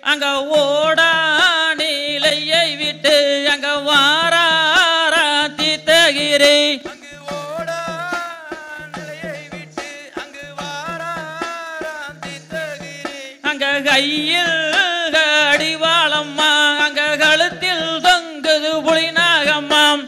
அங்க ஓடா நீலையை விட்டு அங்க வாராரா தீத்தகிரி அங்கு ஓடா நிலையை விட்டு அங்கு வாராராம் தீர்த்தகிரி அங்க கையில் அடிவாளம்மா அங்க கழுத்தில் தொங்குது புலிநாகம்மாம்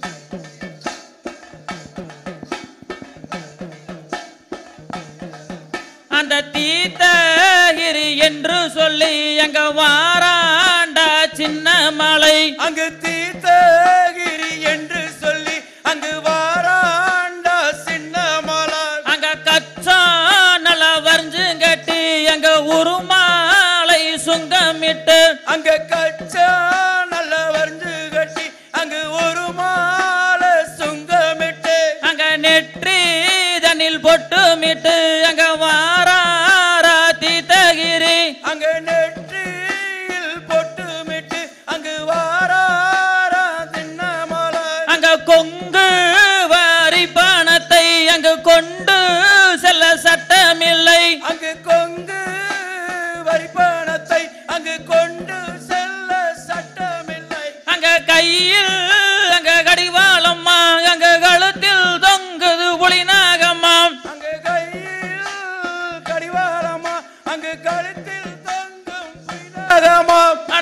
அந்த தீத்தகிரி என்று சொல்லி அங்க வாராண்டா சின்ன மலை அங்கு தீர்த்தகிரி என்று சொல்லி அங்கு வாராண்டா சின்ன மலர் அங்க கச்சா நல வரைஞ்சு கட்டி அங்க உருமாலை சுங்கமிட்டு அங்க கச்சா நல்ல வரைஞ்சு கட்டி அங்கு ஒரு மாலை சுங்கமிட்டு அங்க நெற்றி தனில் பொட்டுமிட்டு அங்க வாராரா தீத்தகிரி அங்க நெற்றியில் பொட்டுமிட்டு அங்கு வாராரா தின்ன மலர் அங்க கொங்கு வாரி பணத்தை அங்கு கொண்டு செல்ல சட்டமில்லை அங்கு கொங்கு வரிப்பணத்தை அங்கு கொண்டு செல்ல சட்டமில்லை அங்க கையில் அங்க கடிவாளம்மா அங்க கழுத்தில் தொங்குது புலிநாகம்மா அங்கு கையில் கடிவாளமா அங்கு கழுத்தில் தங்கும் புனிதமா அட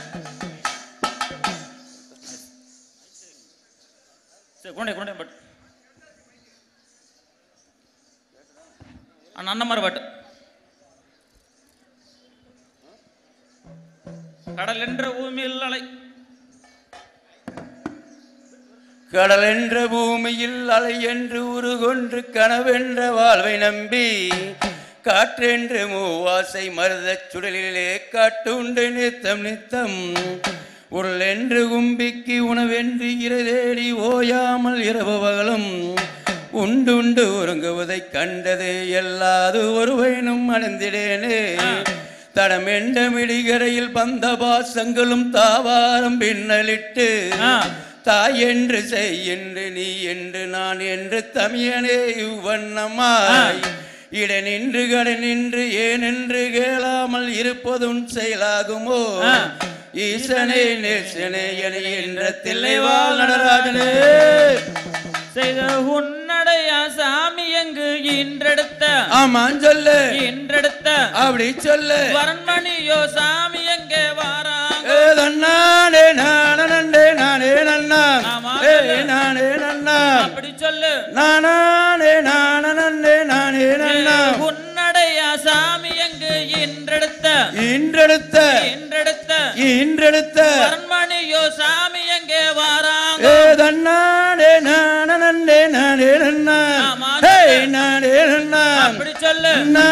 சரி கொண்டே கொண்டே பட் அண்ணன் பாட்டு கடல் என்ற பூமியில் அலை கடல் என்ற பூமியில் அலை என்று உருகொன்று கனவென்ற வாழ்வை நம்பி காற்றென்று மூவாசை மருதச் சுடலிலே காட்டுண்டு நித்தம் நித்தம் உருள் என்று கும்பிக்கு உணவென்று இரதேடி ஓயாமல் இரவு பகலும் உண்டுண்டு உறங்குவதைக் கண்டது எல்லாது ஒருவனும் அணிந்திடேனே தடமெண்ட மிடிகரையில் பந்த பாசங்களும் தாவாரம் பின்னலிட்டு ஆ. தாய் என்று செய் என்று நீ என்று நான் என்று தமியனே இவ்வண்ணமாய் இட நின்று கட நின்று ஏனென்று கேளாமல் இருப்பதும் செயலாகுமோ ஆ. ஈசனே நேசனே என என்ற தில்லைவாழ் நடராஜனே செய்த உன்னடையா சாமி எங்கு இன்றெடுத்த ஆமான் சொல்லு இன்றெடுத்த அப்படி சொல்லு வரண்மணியோ சாமி எங்கே வாராங்க ஏ தன்னானே நானே நானே நன்னா ஆமா. ஏ நானே நன்னா அப்படி சொல்லு நானே நானே நானே நன்னா உன்னடையா சாமி எங்கு இன்றெடுத்த இன்றெடுத்த இன்றெடுத்த இன்றெடுத்த வரண்மணியோ சாமி எங்கே வாராங்க ஏ தன்னானே நானே நானே நன்னா ஆமா. ஹே நானே நன்னா அப்படி சொல்லு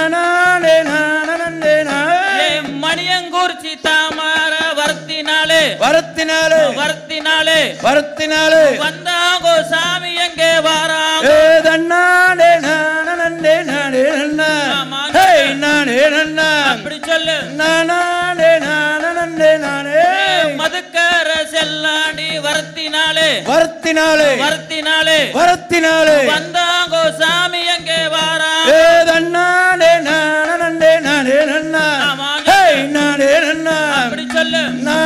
நானே நானே ஏ நானே மணியங்கூர்ச்சி தாமர வரத்தினாலே வரத்தினாலே வரத்தினாலே வரத்தினாலே வந்தாங்கோ சாமி எங்கே வாராங்க ஏ தன்னானே நானே நானே நன்னா ஆமா. ஹே நானே நன்னா அப்படி சொல்லு நானே நானே நானே ஏ மதுக்கர செல்லாண்டி வரத்தினாலே வரத்தினாலே வரத்தினாலே வரத்தினாலே வந்தாங்கோ சாமி எங்கே வாராங்க ஏ தன்னானே நானே நானே நன்னா ஆமா. ஹே நானே நன்னா அப்படி சொல்லு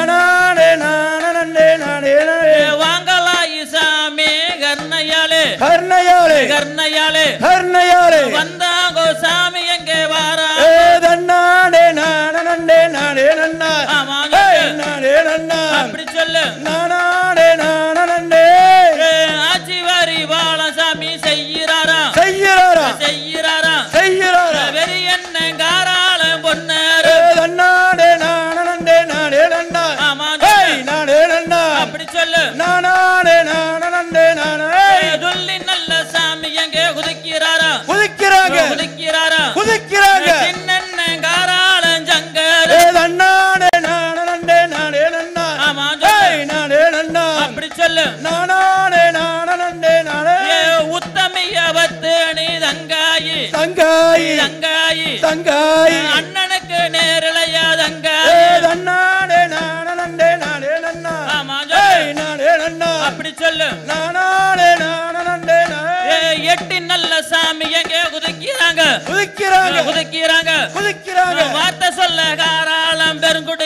நானே நானே நானே ஏ நானே வாங்கலாயி சாமி கர்ணையாலே கர்ணையாலே கர்ணையாலே கர்ணையாலே வந்தாங்கோ சாமி எங்கே வாராங்க ஏ தன்னானே நானே நானே நன்னா ஆமா. ஹே நானே நன்னா அப்படி சொல்லு நானே நானே ஏ ஆச்சி வாரி வாழ சாமி செய்கிறாரா செய்கிறாரா செய்கிறாரா செய்கிறாரா வெறி என்ன காராள பொன்னாரு ஏ தன்னானே நானே நானே நன்னா ஆமா ஹே நானே நன்னா அப்படி சொல்லு நானே நானே நானே ஏ துள்ளி நல்ல சாமி எங்கே குதிக்கிறாரா குதிக்கிறாங்க குதிக்கிறாரா குதிக்கிறாங்க சின்ன காராளம் ஜங்கரு ஏ தன்னானே நானே நானே நன்னா ஆமா ஹே சொல்லு நானே நன்னா அப்படி சொல்லு நானே நானே நானே ஏ உத்தமிய பத்து நீ தங்காயி தங்காய் தங்காயி தங்காய் அண்ணனுக்கு நேரலையா ஏ தங்காயி தன்னானே நானே நானே நன்னா ஆமா ஹே சொல்லு நானே நன்னா அப்படி சொல்லு நானே நானே ஏ நானே எட்டி நல்ல சாமி எங்கே குதிக்கிறாங்க குதிக்கிறாங்க குதிக்கிறாங்க குதிக்கிறாங்க வார்த்தை சொல்ல காராளம் பெருங்குடி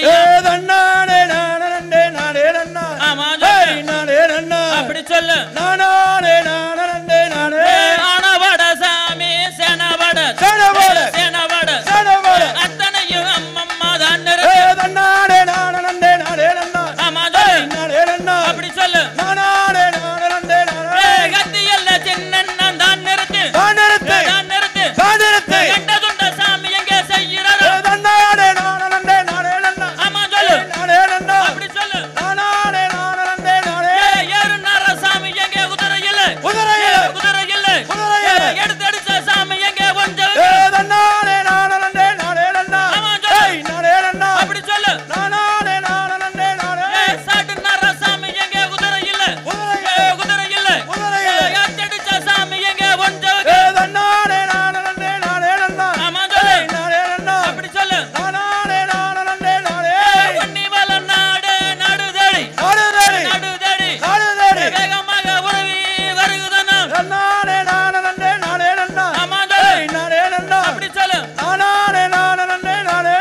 சொல்லையா ஏதன்னானே நானே நானே நன்னா ஆமா ஏய் சொல்லு நானே நன்னா அப்படி சொல்லு நானே நானே நானே ஆனவட சாமி சேனவட சேனவட. சேனவட சேனவட. அத்தனையும் அம்மம்மா தான் நிறுத்து ஏதன்னானே நானே நானே நன்னா ஆமா சொல்லு நானே நன்னா அப்படி சொல்லு நானே நானே நானே கத்தியல்ல சின்ன தான் நிறுத்து தானிருத்து தான் நிறுத்து தானிருத்து கண்டதுண்ட சாமி எங்கே செய்கிறாரோ ஏதன்னானே நானே நானே நன்னா ஆமா சொல்லு நானே நன்னா அப்படி சொல்லு நானே நானே நானே ஏறு நர சாமி எங்கே குதிரை இல்ல குதிரையில. குதிரை இல்ல குதிரையில. எடுத்து அடிச்ச சாமி எங்கே கொஞ்சம் ஏதன்னானே நானே நானே நன்னா ஆமா சொல்லு. ஏய் நானே நன்னா அப்படி சொல்லு நானே நானே நானே ஏய், சாட்டு நர சாமி எங்கே குதிரை இல்ல குதிரையில. ஏய், குதிரை இல்ல குதிரையில. ஏய், எடுத்து அடிச்ச சாமி எங்கே கொஞ்சம் ஏதன்னானே நானே நானே நன்னா ஆமா சொல்லு ஏய் நானே நன்னா அப்படி சொல்லு நானே நானே நானே ஏய், பொன்னிவள நாடு நடுதடி நாடுதேடி நடுதடி நாடுதேடி வேகமாக உறவி வருகுதனம் நானே நானே நானே நன்னா ஆமா சொல்லு ஏய் நானே நன்னா அப்படி சொல்லு நானே நானே நானே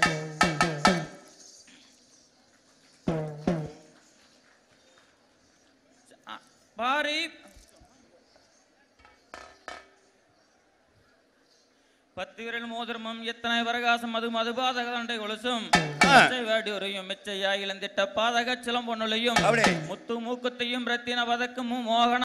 பாரி பத்து விரல் மோதிரமும் எத்தனை வரகாசம் அது மதுபாதக தண்டை கொலுசும் ஆ. வேடி உரையும் மிச்சையா இளந்திட்ட பாதக சிலம்பொன்னுலையும் அப்படி. முத்து மூக்குத்தையும் ரத்தின பதக்கமும் மோகன